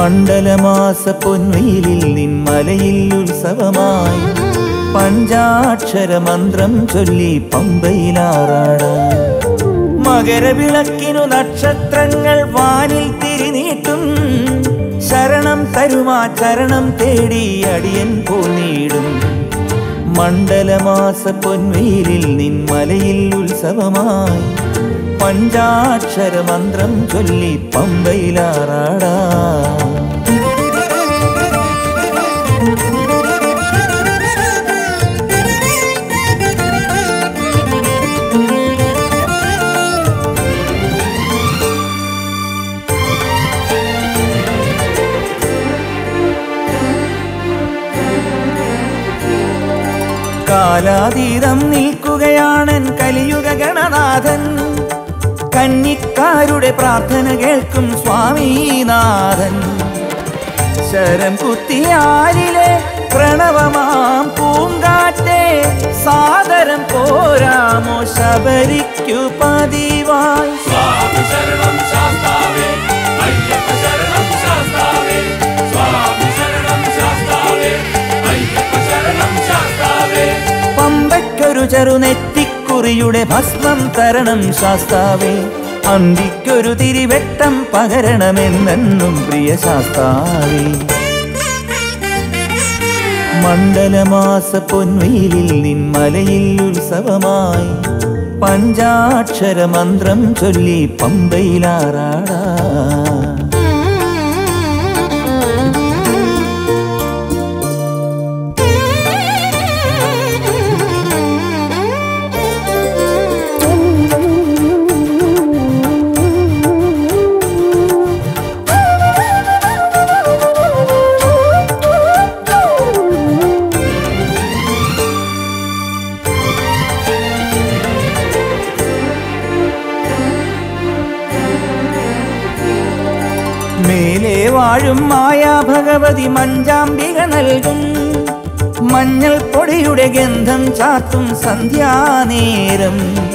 മണ്ഡലമാസ പൊൻവെയിലിൽ നിൻ മലയിൽ ഉത്സവമായി പഞ്ചാക്ഷര മന്ത്രം ചൊല്ലി പമ്പയിലാറാടാം മകരവിളക്കിനു നക്ഷത്രങ്ങൾ വാനിൽ തിരിനീട്ടും ശരണം തരുമാ ചരണം തേടി അടിയൻ പോന്നീടും മണ്ഡലമാസ പൊൻവെയിലിൽ നിൻ മലയിൽ ഉത്സവമായി പഞ്ചാക്ഷര മന്ത്രം ചൊല്ലി പമ്പയിലാറാടാ കാലാതീതം നിൽക്കുകയാണൻ കലിയുഗ ഗണനാഥൻ കന്നിക്കാരുടെ പ്രാർത്ഥന കേൾക്കും സ്വാമീനാഥൻ ശരം കുത്തിയാലിലെ പ്രണവമാം പൂങ്കാറ്റെ സാദരം പോരാമോ ശബരിക്കു പതിവായി സ്വാമി ശരണം ശാസ്താവേ അയ്യപ്പ ശരണം ശാസ്താവേ സ്വാമി ശരണം ശാസ്താവേ അയ്യപ്പ ശരണം ശാസ്താവേ പമ്പയ്ക്കൊരു ചെറുനെറ്റിക്കുറിയുടെ ഭസ്മം തരണം ശാസ്താവേ അന്തിക്കൊരു തിരിവെട്ടം പകരണമെന്നെന്നും പ്രിയ ശാസ്താവേ മണ്ഡലമാസ പൊൻവെയിലിൽ നിൻ മലയിൽ ഉത്സവമായി പഞ്ചാക്ഷര മന്ത്രം ചൊല്ലി പമ്പയിലാറാടാ മേലെ വാഴും മായാ ഭഗവതി മഞ്ചാംബിക നൽകും മഞ്ഞൾ പൊടിയുടെ ഗന്ധം ചാത്തും സന്ധ്യാനേരം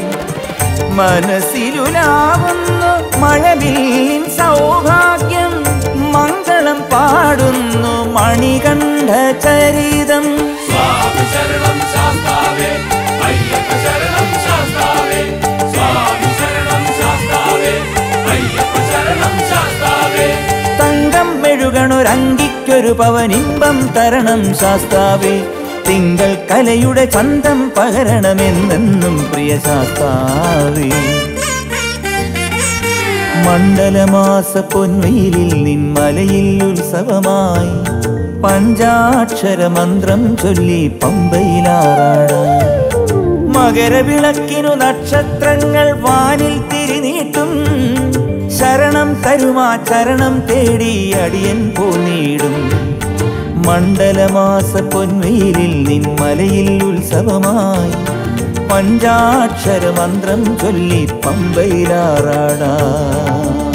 മനസ്സിലുലാവുന്നു മഴവില്ലിൻ സൗഭാഗ്യം മംഗളം പാടുന്നു മണികണ്ഠ ചരിതം സ്വാമി ശരണം ശാസ്താവേ അയ്യപ്പ ശരണം ശാസ്താവേ സ്വാമി ശരണം ശാസ്താവേ അയ്യപ്പ ശരണം ശാസ്താവേ തങ്കം മെഴുകണൊരങ്കിക്കൊരു പവനിമ്പം തരണം ശാസ്താവേ തിങ്കൾ കലയുടെ ചന്തം പകരണമെന്നെന്നും പ്രിയ ശാസ്താവേ മണ്ഡലമാസ പൊൻവെയിലിൽ നിൻ മലയിൽ ഉത്സവമായി പഞ്ചാക്ഷര മന്ത്രം ചൊല്ലി പമ്പയിലാറാടാ മകരവിളക്കിനു നക്ഷത്രങ്ങൾ വാനിൽ തിരിനീട്ടും ശരണം തരുമാ ചരണം തേടി അടിയൻ പോന്നീടും മണ്ഡലമാസ പൊൻവെയിലിൽ നിൻ മലയിൽ ഉത്സവമായി പഞ്ചാക്ഷര മന്ത്രം ചൊല്ലി പമ്പയിലാറാടാ